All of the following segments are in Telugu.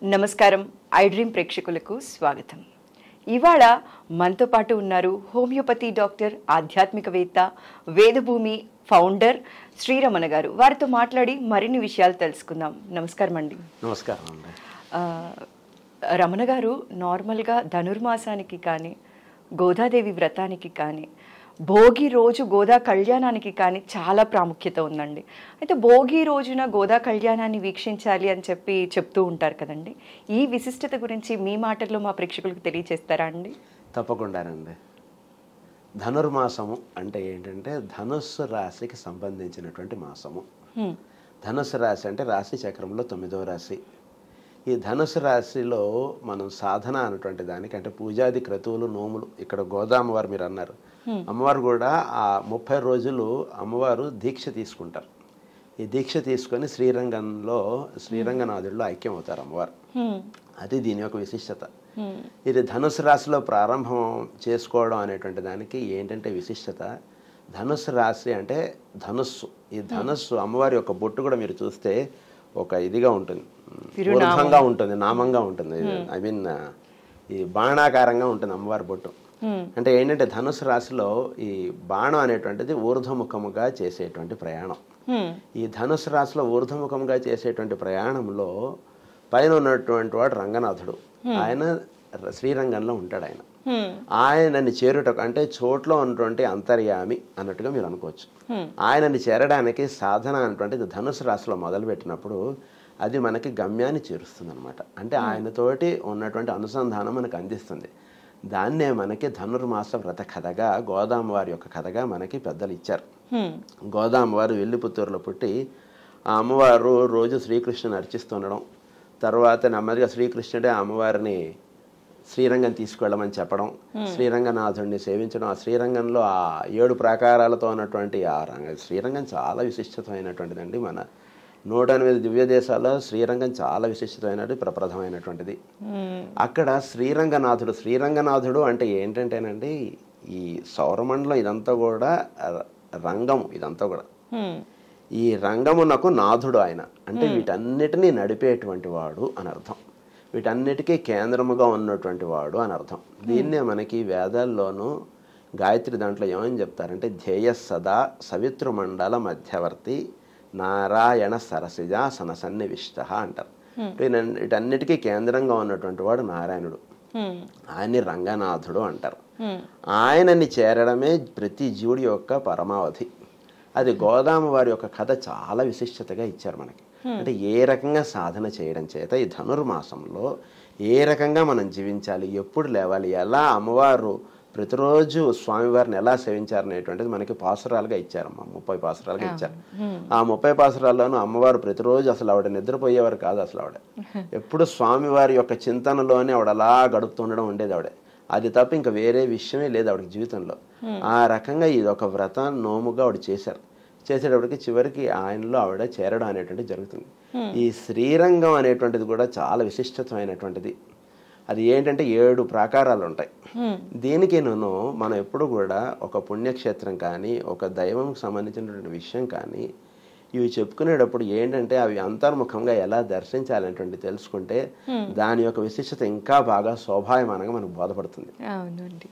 నమస్కారం ఐ డ్రీమ్ ప్రేక్షకులకు స్వాగతం ఇవాళ మనతో పాటు ఉన్నారు హోమియోపతి డాక్టర్ ఆధ్యాత్మికవేత్త వేదభూమి ఫౌండర్ శ్రీరమణ గారు వారితో మాట్లాడి మరిన్ని విషయాలు తెలుసుకుందాం నమస్కారం అండి నమస్కారం అండి ఆ, రమణ గారు నార్మల్గా ధనుర్మాసానికి కానీ గోదాదేవి వ్రతానికి కానీ భోగి రోజు గోదా కళ్యాణానికి కానీ చాలా ప్రాముఖ్యత ఉందండి అయితే భోగి రోజున గోదా కళ్యాణాన్ని వీక్షించాలి అని చెప్పి చెప్తూ ఉంటారు కదండి ఈ విశిష్టత గురించి మీ మాటల్లో మా ప్రేక్షకులకు తెలియచేస్తారా అండి తప్పకుండానండి ధనుర్మాసము అంటే ఏంటంటే ధనుస్సు రాశికి సంబంధించినటువంటి మాసము హ్మ్. ధనుస్సు రాశి అంటే రాశి చక్రంలో తొమ్మిదవ రాశి ఈ ధనుసు రాశిలో మనం సాధన అన్నటువంటి దానికి అంటే పూజాది క్రతువులు నోములు ఇక్కడ గోదామ్మవారు మీరు అన్నారు అమ్మవారు కూడా ఆ ముప్పై రోజులు అమ్మవారు దీక్ష తీసుకుంటారు ఈ దీక్ష తీసుకొని శ్రీరంగంలో శ్రీరంగనాథుడిలో ఐక్యం అవుతారు అమ్మవారు హ్మ్. అది దీని యొక్క విశిష్టత హ్మ్. ఇది ధనుసు రాశిలో ప్రారంభం చేసుకోవడం అనేటువంటి దానికి ఏంటంటే విశిష్టత ధనుస్సు రాశి అంటే ధనుస్సు ఈ ధనుస్సు అమ్మవారి యొక్క బొట్టు కూడా మీరు చూస్తే ఒక ఇదిగా ఉంటుంది ఊర్ధ్వంగా ఉంటుంది నామంగా ఉంటుంది ఐ మీన్ ఈ బాణాకారంగా ఉంటుంది అమ్మవారి బొట్టు హ్మ్. అంటే ఏంటంటే ధనుసు రాశిలో ఈ బాణం అనేటువంటిది ఊర్ధ్వముఖముగా చేసేటువంటి ప్రయాణం హ్మ్. ఈ ధనుసు రాశిలో ఊర్ధముఖంగా చేసేటువంటి ప్రయాణంలో పైన ఉన్నటువంటి వాడు రంగనాథుడు ఆయన ర- శ్రీరంగంలో ఉంటాడు ఆయన హ్మ్. ఆయనని చేరుటకు అంటే చోట్లో ఉన్నటువంటి అంతర్యామి అన్నట్టుగా మీరు అనుకోవచ్చు Hmm. ఆయనని చేరడానికి సాధన అనేటువంటిది ధనుసు రాశిలో మొదలుపెట్టినప్పుడు అది మనకి గమ్యాన్ని చేరుస్తుంది అనమాట అంటే ఆయనతోటి ఉన్నటువంటి అనుసంధానం మనకు అందిస్తుంది దాన్నే మనకి ధనుర్మాస వ్రత కథగా గోదామ వారి యొక్క కథగా మనకి పెద్దలు ఇచ్చారు హ్మ్. గోదామ్మవారు వెల్లిపుత్తూరులో పుట్టి ఆ అమ్మవారు రోజు శ్రీకృష్ణుని అర్చిస్తుండడం తర్వాత నెమ్మదిగా శ్రీకృష్ణుడే ఆ అమ్మవారిని శ్రీరంగం తీసుకెళ్ళమని చెప్పడం శ్రీరంగనాథుడిని సేవించడం ఆ శ్రీరంగంలో ఆ ఏడు ప్రాకారాలతో ఉన్నటువంటి ఆ రంగ శ్రీరంగం చాలా విశిష్టమైనటువంటిదండి మన నూట ఎనిమిది దివ్య దేశాల్లో శ్రీరంగం చాలా విశిష్టమైనది ప్రప్రథమైనటువంటిది హ్మ్. అక్కడ శ్రీరంగనాథుడు శ్రీరంగనాథుడు అంటే ఏంటంటేనండి ఈ సౌరమండలం ఇదంతా కూడా ర- రంగము ఇదంతా కూడా హ్మ్. ఈ రంగమునకు నాథుడు ఆయన అంటే వీటన్నిటినీ నడిపేటువంటి వాడు అని అర్థం వీటన్నిటికీ కేంద్రముగా ఉన్నటువంటి వాడు అని అర్థం దీన్నే మనకి వేదాల్లోనూ గాయత్రి దాంట్లో ఏమని చెప్తారంటే ధ్యేయ సదా సవితృమండల మధ్యవర్తి నారాయణ సరసిజ సనసన్నివిష్ట అంటారు వీటన్- వీటన్నిటికీ కేంద్రంగా ఉన్నటువంటి వాడు నారాయణుడు హ్మ్. ఆయన్ని రంగనాథుడు అంటారు హ్మ్. ఆయనని చేరడమే ప్రతి జీవుడి యొక్క పరమావధి అది గోదామ వారి యొక్క కథ చాలా విశిష్టతగా ఇచ్చారు మనకి అంటే ఏ రకంగా సాధన చేయడం చేత ఈ ధనుర్మాసంలో ఏ రకంగా మనం జీవించాలి ఎప్పుడు లేవాలి ఎలా అమ్మవారు ప్రతిరోజు స్వామివారిని ఎలా సేవించారు అనేటువంటిది మనకి పాసురాలుగా ఇచ్చారమ్మా ముప్పై పాసురాలుగా ఇచ్చారు ఆ ముప్పై పాసురాల్లోనూ అమ్మవారు ప్రతిరోజు అసలు ఆవిడ నిద్రపోయేవారు కాదు అసలు ఆవిడ ఎప్పుడు స్వామివారి యొక్క చింతనలోనే ఆవిడ అలా గడుపుతుండడం ఉండేది ఆవిడ అది తప్ప ఇంకా వేరే విషయమే లేదు ఆవిడ జీవితంలో ఆ రకంగా ఇది ఒక వ్రత నోముగా ఆవిడ చేశారు చేసేటప్పటికి చివరికి ఆయనలో ఆవిడ చేరడం అనేటువంటిది జరుగుతుంది ఈ శ్రీరంగం అనేటువంటిది కూడా చాలా విశిష్టమైనటువంటిది అది ఏంటంటే ఏడు ప్రాకారాలు ఉంటాయి హ్మ్. దీనికి నేను మనం ఎప్పుడు కూడా ఒక పుణ్యక్షేత్రం కానీ ఒక దైవంకి సంబంధించినటువంటి విషయం కానీ ఇవి చెప్పుకునేటప్పుడు ఏంటంటే అవి అంతర్ముఖంగా ఎలా దర్శించాలనేటువంటి తెలుసుకుంటే దాని యొక్క విశిష్టత ఇంకా బాగా శోభాయమానంగా మనకు బోధపడుతుంది అవునండి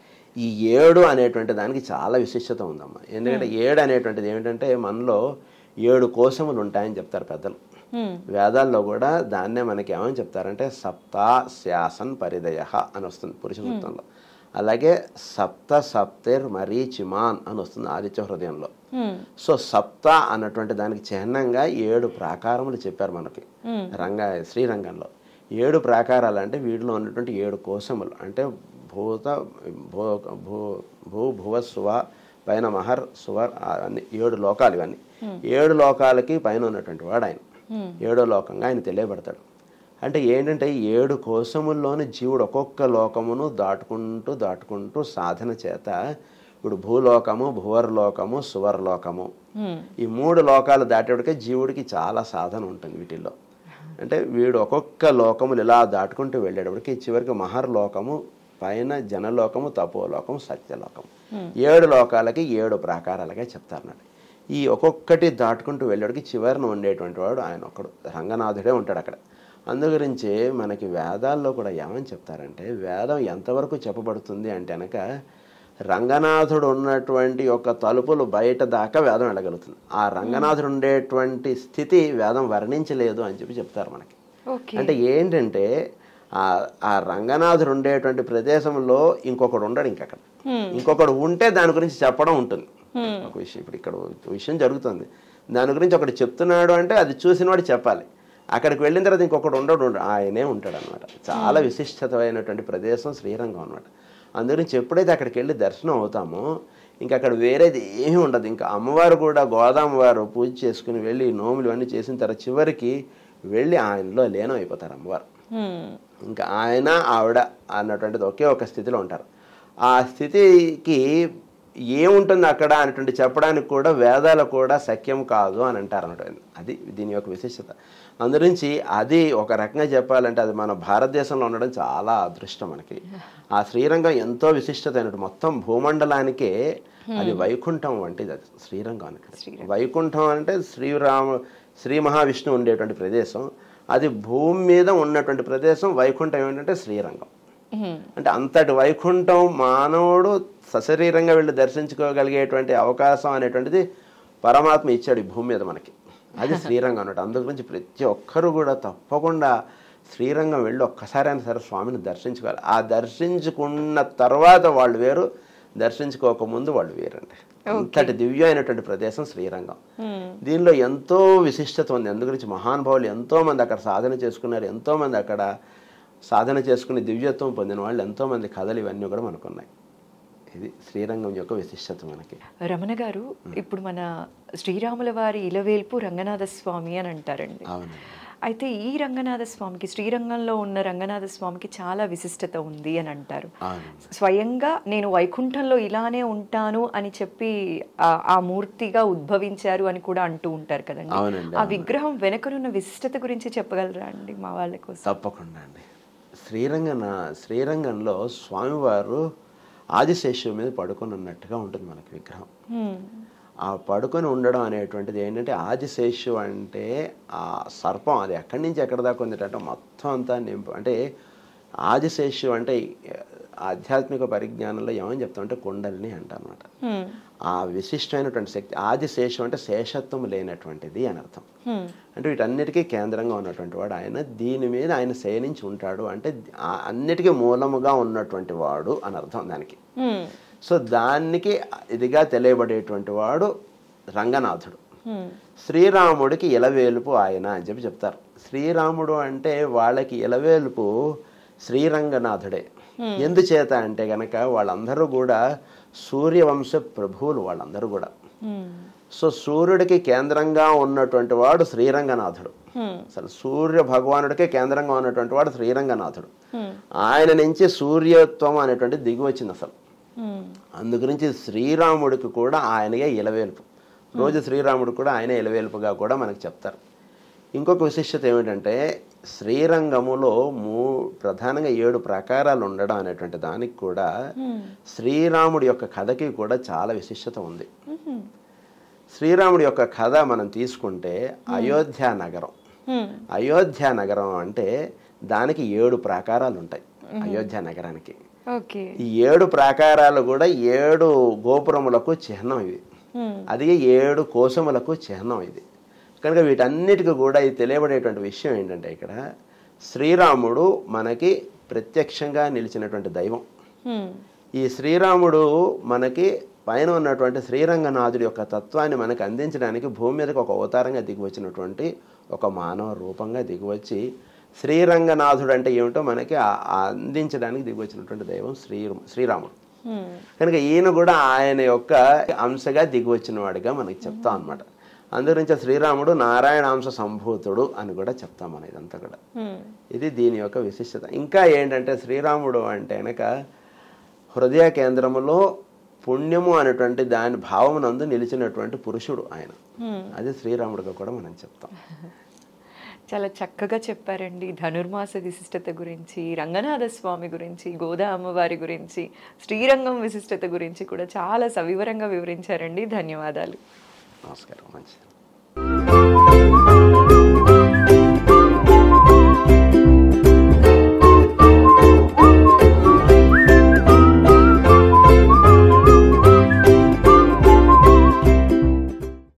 ఈ ఏడు అనేటువంటి దానికి చాలా విశిష్టత ఉందమ్మా ఎందుకంటే ఏడు అనేటువంటిది ఏమిటంటే మనలో ఏడు కోశములు ఉంటాయని చెప్తారు పెద్దలు హ్మ్. వేదాల్లో కూడా దాన్నే మనకి ఏమని చెప్తారంటే సప్తా శాసన్ పరిదయ అని వస్తుంది పురుష సూక్తంలో అలాగే సప్త సప్తిర్ మరీచిమాన్ అని వస్తుంది ఆదిత్య హృదయంలో హ్మ్. సో సప్త అన్నటువంటి దానికి చిహ్నంగా ఏడు ప్రాకారములు చెప్పారు మనకి రంగ శ్రీరంగంలో ఏడు ప్రాకారాలు అంటే వీటిలో ఉన్నటువంటి ఏడు కోశములు అంటే భూత భూ భూ భూ భువ సువ పైన మహర్ సువర్ అన్ని ఏడు లోకాలు ఇవన్నీ ఏడు లోకాలకి పైన ఉన్నటువంటి వాడు ఆయన ఏడో లోకంగా ఆయన తెలియబడతాడు అంటే ఏంటంటే ఈ ఏడు కోశముల్లోని జీవుడు ఒక్కొక్క లోకమును దాటుకుంటూ దాటుకుంటూ సాధన చేత ఇప్పుడు భూలోకము భువర్లోకము సువర్లోకము హ్మ్. ఈ మూడు లోకాలు దాటేటికే జీవుడికి చాలా సాధన ఉంటుంది వీటిల్లో అంటే వీడు ఒక్కొక్క లోకములు ఇలా దాటుకుంటూ వెళ్ళేటప్పటికి చివరికి మహర్లోకము పైన జనలోకము తపోలోకము సత్యలోకము ఏడు లోకాలకి ఏడు ప్రాకారాలుగా చెప్తారన్నాడు ఈ ఒక్కొక్కటి దాటుకుంటూ వెళ్ళేటికి చివరిన ఉండేటువంటి వాడు ఆయన ఒకడు రంగనాథుడే ఉంటాడు అక్కడ అందు గురించి మనకి వేదాల్లో కూడా ఏమని చెప్తారంటే వేదం ఎంతవరకు చెప్పబడుతుంది అంటే కనుక రంగనాథుడు ఉన్నటువంటి ఒక తలుపులు బయట దాకా వేదం వెళ్ళగలుగుతుంది ఆ రంగనాథుడు ఉండేటువంటి స్థితి వేదం వర్ణించలేదు అని చెప్పి చెప్తారు మనకి ఓకే అంటే ఏంటంటే ఆ ఆ రంగనాథుడు ఉండేటువంటి ప్రదేశంలో ఇంకొకడు ఉండడు ఇంకక్కడ ఇంకొకడు ఉంటే దాని గురించి చెప్పడం ఉంటుంది ఒక విషయం ఇప్పుడు ఇక్కడ ఒక విషయం జరుగుతుంది దాని గురించి ఒకటి చెప్తున్నాడు అంటే అది చూసినవాడు చెప్పాలి అక్కడికి వెళ్ళిన తర్వాత ఇంకొకటి ఉండడు ఉండడు. ఆయనే ఉంటాడు అనమాట చాలా విశిష్టతమైనటువంటి ప్రదేశం శ్రీరంగం అనమాట అందుగురించి ఎప్పుడైతే అక్కడికి వెళ్ళి దర్శనం అవుతామో ఇంకా అక్కడ వేరేది ఏమీ ఉండదు ఇంకా అమ్మవారు కూడా గోదామ వారు పూజ చేసుకుని వెళ్ళి నోములు ఇవన్నీ చేసిన తర్వాత చివరికి వెళ్ళి ఆయనలో లీనం అయిపోతారు అమ్మవారు హ్మ్. ఇంకా ఆయన ఆవిడ అన్నటువంటిది ఒకే ఒక స్థితిలో ఉంటారు ఆ స్థితికి ఏముంటుంది అక్కడ అనేటువంటి చెప్పడానికి కూడా వేదాలు కూడా సఖ్యం కాదు అని అంటారు అన్నట్టు అది దీని యొక్క విశిష్టత అందురించి అది ఒక రకంగా చెప్పాలంటే అది మన భారతదేశంలో ఉండడం చాలా అదృష్టం మనకి ఆ శ్రీరంగం ఎంతో విశిష్టత అయినట్టు మొత్తం భూమండలానికే అది వైకుంఠం వంటిది అది శ్రీరంగం అనేటువంటి వైకుంఠం అంటే శ్రీరామ శ్రీ మహావిష్ణువు ఉండేటువంటి ప్రదేశం అది భూమి మీద ఉన్నటువంటి ప్రదేశం వైకుంఠం ఏంటంటే శ్రీరంగం హ్మ్. అంటే అంతటి వైకుంఠం మానవుడు సశరీరంగా వెళ్ళి దర్శించుకోగలిగేటువంటి అవకాశం అనేటువంటిది పరమాత్మ ఇచ్చాడు ఈ భూమి మీద మనకి అది శ్రీరంగం అన్నట్టు అందు గురించి ప్రతి ఒక్కరు కూడా తప్పకుండా శ్రీరంగం వెళ్ళి ఒక్కసారైనా సరే స్వామిని దర్శించుకోవాలి ఆ దర్శించుకున్న తర్వాత వాళ్ళు వేరు దర్శించుకోకముందు వాళ్ళు వేరండి అంతటి దివ్యమైనటువంటి ప్రదేశం శ్రీరంగం దీనిలో ఎంతో విశిష్టత ఉంది అందు గురించి మహానుభావులు ఎంతో మంది అక్కడ సాధన చేసుకున్నారు ఎంతో మంది అక్కడ సాధన చేసుకుని దివ్యత్వం పొందిన వాళ్ళు ఎంతో మంది కథలు ఇవన్నీ కూడా మనకున్నాయి ఇది శ్రీరంగం యొక్క విశిష్టత మనకి రమణ గారు ఇప్పుడు మన శ్రీరాముల వారి ఇలవేల్పు రంగనాథ స్వామి అని అంటారండి అవునండి అయితే ఈ రంగనాథ స్వామికి శ్రీరంగంలో ఉన్న రంగనాథ స్వామికి చాలా విశిష్టత ఉంది అని అంటారు అవునండి స్వయంగా నేను వైకుంఠంలో ఇలానే ఉంటాను అని చెప్పి ఆ- ఆ మూర్తిగా ఉద్భవించారు అని కూడా అంటూ ఉంటారు కదండి అవునండి, ఆ విగ్రహం వెనుకనున్న విశిష్టత గురించి చెప్పగలరా అండి మా వాళ్ళ కోసం తప్పకుండా అండి శ్రీరంగన శ్రీరంగంలో స్వామివారు ఆదిశేషువు మీద పడుకొని ఉన్నట్టుగా ఉంటుంది మనకి విగ్రహం హ్మ్. ఆ పడుకొని ఉండడం అనేటువంటిది ఏంటంటే ఆదిశేషు అంటే ఆ సర్పం అది ఎక్కడి నుంచి ఎక్కడి దాకా ఉంది అంటే మొత్తం అంతా నింపు అంటే ఆదిశేషు అంటే ఆధ్యాత్మిక పరిజ్ఞానంలో ఏమని చెప్తామంటే కుండలిని అంటారనమాట హ్మ్. ఆ విశిష్టమైనటువంటి శక్తి ఆదిశేషం అంటే శేషత్వం లేనటువంటిది అని అర్థం హ్మ్. అంటే వీటన్నిటికీ కేంద్రంగా ఉన్నటువంటి వాడు ఆయన దీని మీద ఆయన శయనించి ఉంటాడు అంటే ఆ అన్నిటికీ మూలముగా ఉన్నటువంటి వాడు అని అర్థం దానికి హ్మ్. సో దానికి ఇదిగా తెలియబడేటువంటి వాడు రంగనాథుడు హ్మ్. శ్రీరాముడికి ఇలవేలుపు ఆయన అని చెప్పి చెప్తారు శ్రీరాముడు అంటే వాళ్ళకి ఇలవేలుపు శ్రీరంగనాథుడే ఎందుచేత అంటే గనక వాళ్ళందరూ కూడా సూర్యవంశ ప్రభువులు వాళ్ళందరూ కూడా హ్మ్. సో సూర్యుడికి కేంద్రంగా ఉన్నటువంటి వాడు శ్రీరంగనాథుడు హ్మ్. అసలు సూర్య భగవానుడికే కేంద్రంగా ఉన్నటువంటి వాడు శ్రీరంగనాథుడు హ్మ్. ఆయన నుంచి సూర్యత్వం అనేటువంటి దిగి వచ్చింది అసలు హ్మ్. అందు గురించి శ్రీరాముడికి కూడా ఆయనగే ఇలవేల్పు రోజు శ్రీరాముడు కూడా ఆయనే ఇలవేల్పుగా కూడా మనకు చెప్తారు ఇంకొక విశిష్టత ఏమిటంటే శ్రీరంగములో మూ ప్రధానంగా ఏడు ప్రకారాలు ఉండడం అనేటువంటి దానికి కూడా శ్రీరాముడి యొక్క కథకి కూడా చాలా విశిష్టత ఉంది హ్మ్. శ్రీరాముడి యొక్క కథ మనం తీసుకుంటే అయోధ్య నగరం హ్మ్. అయోధ్య నగరం అంటే దానికి ఏడు ప్రాకారాలు ఉంటాయి అయోధ్య నగరానికి ఓకే ఈ ఏడు ప్రాకారాలు కూడా ఏడు గోపురములకు చిహ్నం ఇవి హ్మ్. అది ఏడు కోశములకు చిహ్నం ఇది కనుక వీటన్నిటికీ కూడా ఇది తెలియబడేటువంటి విషయం ఏంటంటే ఇక్కడ శ్రీరాముడు మనకి ప్రత్యక్షంగా నిలిచినటువంటి దైవం హ్మ్. ఈ శ్రీరాముడు మనకి పైన ఉన్నటువంటి శ్రీరంగనాథుడి యొక్క తత్వాన్ని మనకి అందించడానికి భూమి మీదకి ఒక అవతారంగా దిగివచ్చినటువంటి ఒక మానవ రూపంగా దిగివచ్చి శ్రీరంగనాథుడు అంటే ఏమిటో మనకి ఆ- ఆ అందించడానికి దిగివచ్చినటువంటి దైవం శ్రీ శ్రీరాముడు హ్మ్. కనుక ఈయన కూడా ఆయన యొక్క అంశగా దిగివచ్చిన వాడిగా మనకి చెప్తాం అనమాట అందుగురించి శ్రీరాముడు నారాయణ అంశ సంభూతుడు అని కూడా చెప్తాం మనం ఇదంతా కూడా హ్మ్. ఇది దీని యొక్క విశిష్టత ఇంకా ఏంటంటే శ్రీరాముడు అంటే కనుక హృదయ కేంద్రములో పుణ్యము అనేటువంటి దాని భావమునందు నిలిచినటువంటి పురుషుడు ఆయన హ్మ్. అది శ్రీరాముడిగా కూడా మనం చెప్తాం చాలా చక్కగా చెప్పారండి ధనుర్మాస విశిష్టత గురించి రంగనాథ స్వామి గురించి గోదా అమ్మవారి గురించి శ్రీరంగం విశిష్టత గురించి కూడా చాలా సవివరంగా వివరించారండి ధన్యవాదాలు నమస్కారం మంచిది